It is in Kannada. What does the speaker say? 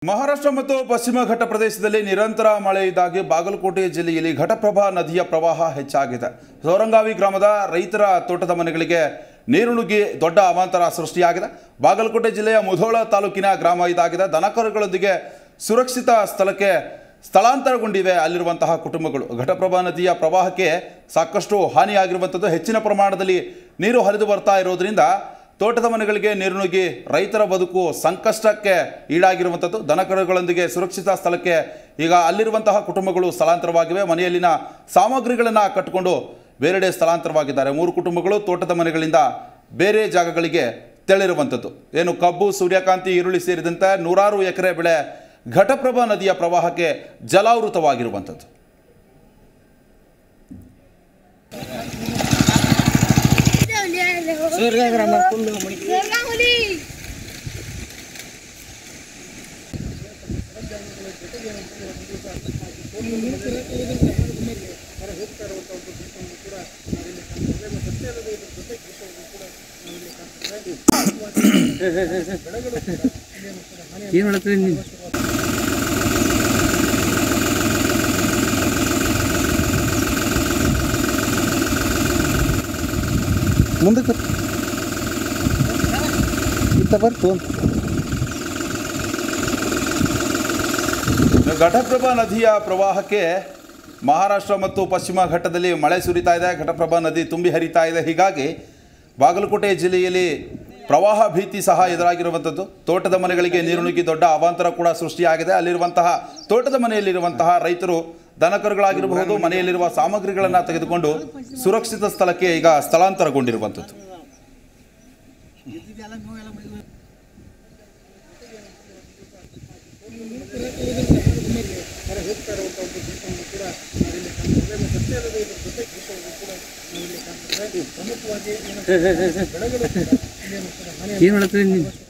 ಮಹಾರಾಷ್ಟ್ರ ಮತ್ತು ಪಶ್ಚಿಮ ಘಟ್ಟ ಪ್ರದೇಶದಲ್ಲಿ ನಿರಂತರ ಮಳೆಯಿಂದಾಗಿ ಬಾಗಲಕೋಟೆ ಜಿಲ್ಲೆಯಲ್ಲಿ ಘಟಪ್ರಭಾ ನದಿಯ ಪ್ರವಾಹ ಹೆಚ್ಚಾಗಿದೆ ಸೌರಂಗಾವಿ ಗ್ರಾಮದ ರೈತರ ತೋಟದ ಮನೆಗಳಿಗೆ ನೀರು ನುಗ್ಗಿ ದೊಡ್ಡ ಅವಾಂತರ ಸೃಷ್ಟಿಯಾಗಿದೆ ಬಾಗಲಕೋಟೆ ಜಿಲ್ಲೆಯ ಮುಧೋಳ ತಾಲೂಕಿನ ಗ್ರಾಮ ಇದಾಗಿದೆ ದನಕರುಗಳೊಂದಿಗೆ ಸುರಕ್ಷಿತ ಸ್ಥಳಕ್ಕೆ ಸ್ಥಳಾಂತರಗೊಂಡಿವೆ ಅಲ್ಲಿರುವಂತಹ ಕುಟುಂಬಗಳು ಘಟಪ್ರಭಾ ನದಿಯ ಪ್ರವಾಹಕ್ಕೆ ಸಾಕಷ್ಟು ಹಾನಿಯಾಗಿರುವಂಥದ್ದು ಹೆಚ್ಚಿನ ಪ್ರಮಾಣದಲ್ಲಿ ನೀರು ಹರಿದು ಬರ್ತಾ ಇರೋದ್ರಿಂದ ತೋಟದ ಮನೆಗಳಿಗೆ ನೀರು ನುಗ್ಗಿ ರೈತರ ಬದುಕು ಸಂಕಷ್ಟಕ್ಕೆ ಈಡಾಗಿರುವಂಥದ್ದು ದನಕರುಗಳೊಂದಿಗೆ ಸುರಕ್ಷಿತ ಸ್ಥಳಕ್ಕೆ ಈಗ ಅಲ್ಲಿರುವಂತಹ ಕುಟುಂಬಗಳು ಸ್ಥಳಾಂತರವಾಗಿವೆ ಮನೆಯಲ್ಲಿನ ಸಾಮಗ್ರಿಗಳನ್ನು ಕಟ್ಟಿಕೊಂಡು ಬೇರೆಡೆ ಸ್ಥಳಾಂತರವಾಗಿದ್ದಾರೆ ಮೂರು ಕುಟುಂಬಗಳು ತೋಟದ ಮನೆಗಳಿಂದ ಬೇರೆ ಜಾಗಗಳಿಗೆ ತೆರಳಿರುವಂಥದ್ದು ಏನು ಕಬ್ಬು ಸೂರ್ಯಕಾಂತಿ ಈರುಳ್ಳಿ ಸೇರಿದಂತೆ ನೂರಾರು ಎಕರೆ ಬೆಳೆ ಘಟಪ್ರಭಾ ನದಿಯ ಪ್ರವಾಹಕ್ಕೆ ಜಲಾವೃತವಾಗಿರುವಂಥದ್ದು ಸೂರ್ಯಗ್ರಾಮ ಫುಲ್ಲು ಮುಳುಗಿ Surganguli. ಏನು ಮಾಡ್ತೀರಿ ನೀವು ಮುಂದಕ್ಕೆ ಇತ್ತ ಬರ್ತು ಘಟಪ್ರಭಾ ನದಿಯ ಪ್ರವಾಹಕ್ಕೆ ಮಹಾರಾಷ್ಟ್ರ ಮತ್ತು ಪಶ್ಚಿಮ ಘಟ್ಟದಲ್ಲಿ ಮಳೆ ಸುರಿತಾ ಇದೆ ಘಟಪ್ರಭಾ ನದಿ ತುಂಬಿ ಹರಿತಾ ಇದೆ ಹೀಗಾಗಿ ಬಾಗಲಕೋಟೆ ಜಿಲ್ಲೆಯಲ್ಲಿ ಪ್ರವಾಹ ಭೀತಿ ಸಹ ಎದುರಾಗಿರುವಂಥದ್ದು ತೋಟದ ಮನೆಗಳಿಗೆ ನೀರು ನುಗ್ಗಿ ದೊಡ್ಡ ಅವಾಂತರ ಕೂಡ ಸೃಷ್ಟಿಯಾಗಿದೆ ಅಲ್ಲಿರುವಂತಹ ತೋಟದ ಮನೆಯಲ್ಲಿರುವಂತಹ ರೈತರು ದನಕರುಗಳಾಗಿರಬಹುದು ಮನೆಯಲ್ಲಿರುವ ಸಾಮಗ್ರಿಗಳನ್ನು ತೆಗೆದುಕೊಂಡು ಸುರಕ್ಷಿತ ಸ್ಥಳಕ್ಕೆ ಈಗ ಸ್ಥಳಾಂತರಗೊಂಡಿರುವಂಥದ್ದು ಏನು ಮಾಡ್ತೀರಿ ನೀವು